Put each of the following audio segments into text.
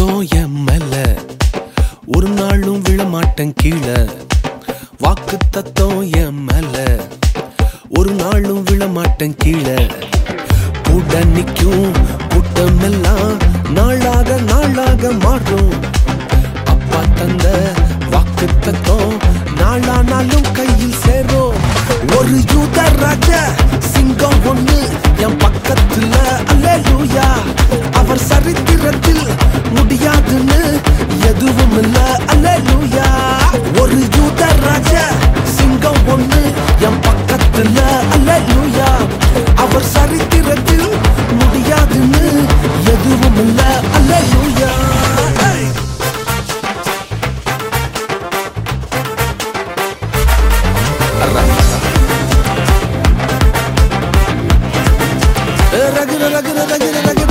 தத்தம் என் மேல ஒரு நாளும் விழமாட்டேன் கீழே வாக்கு தத்தம் என் மேல ஒரு நாளும் விழமாட்டேன் கீழே கூட நிக்கும் கூட்டம் எல்லாம் நாளாக நாளாக மாறும் அப்பா தந்த வாக்கு தத்தம் நாளானாலும் கையில் சேரும் ஒரு யூத ராஜ சிங்கம் ஒண்ணு என் பக்கத்துல அல்லேலூயா அவர் சரித்திரத்தில் முடியாதுன்னு எதுவும் இல்ல அல்லேலூயா ஒரு யூத ராஜ சிங்கம் ஒண்ணு என் பக்கத்துல அல்லேலூயா அவர் சரித்திரத்தில் முடியாதுன்னு எதுவும் இல்ல அல்லேலூயா hey! ரகுர ரகுர ரகுர ரகுர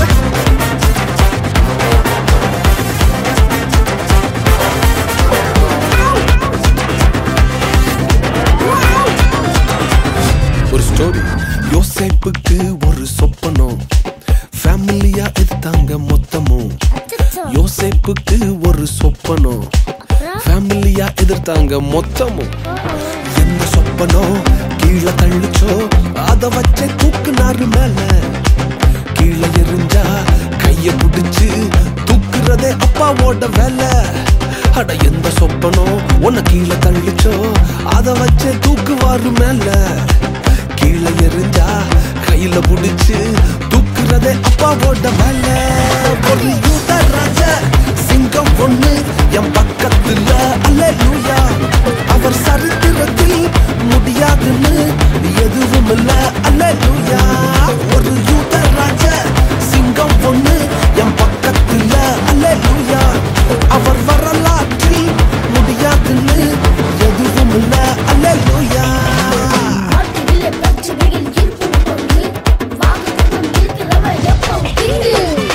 ஒரு ஸ்டோரி யோசேப்புக்கு ஒரு சொப்பனம் ஃபேமிலியா எடுத்தாங்க மொத்தமும் யோசேப்புக்கு ஒரு சொப்பனம் ஃபேமிலியா எதிர்த்தாங்க மொத்தமும் எந்த சொப்பனம் கீழே தள்ளுச்சோ அத வச்சே தூக்குனாரு மேல கீழே எரிஞ்சா கைய புடிச்சு தூக்குறதே அப்பாவோட வேலை அட எந்த சொப்பனம் உன்னை கீழே தள்ளுச்சோ அத வச்சே தூக்குவாரு மேல கீழே எரிஞ்சா கையில புடிச்சு தூக்குறதே அப்பாவோட வேலை ஒரு யூத ராஜ சிங்கம் ஒண்ணு என் பக்கத்துல அல்லேலூயா அவர் சரித்திரத்தில் முடியாதுன்னு எதுவும் இல்ல அல்லேலூயா ஒரு யூத ராஜ சிங்கம் ஒண்ணு என் பக்கத்துல அல்லேலூயா அவர் வரலாற்றில் முடியாதுன்னு எதுவும் இல்ல அல்லேலூயா வாழ்க்கையிலே பிரச்சனைகள் இருக்கும் பொழுது வாக்குத்தத்தம் இருக்கிறவன் எப்பவும் கிங்கு.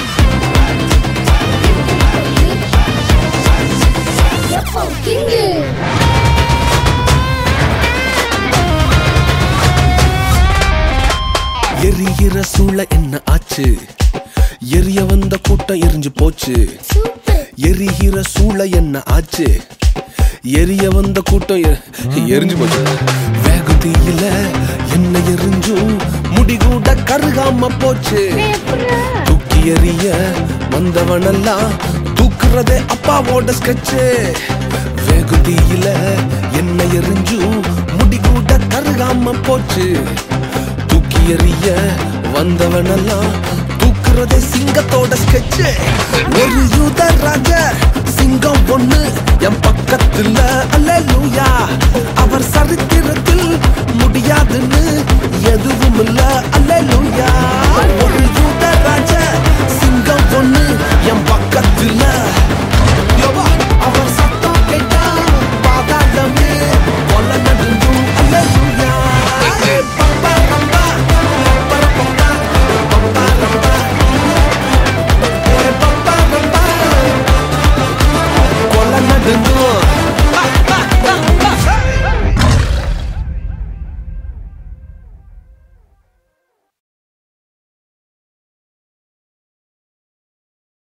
எப்பவும் கிங்கு. எரிகிற சூழ என்ன ஆச்சு எரிய வந்த கூட்டம் எரிஞ்சு போச்சு சூப்பர். எரிகிற சூழ என்ன ஆச்சு எரிய வந்த கூட்டம் எ- எரிஞ்சு போச்சு வேகத்தீயில என்ன எரிஞ்சும் முடிகூட கருகாம போச்சு எப்படிடா? தூக்கி எறிய வந்தவனெல்லாம் தூக்குறதே அப்பாவோட ஸ்கெட்சு வேகுதியில என்ன எரிஞ்சும் முடிகூட கருகாம போச்சு தூக்கி எறிய வந்தவனெல்லாம் தூக்குறதே சிங்கத்தோட ஸ்கெட்சு ஒரு யூத ராஜ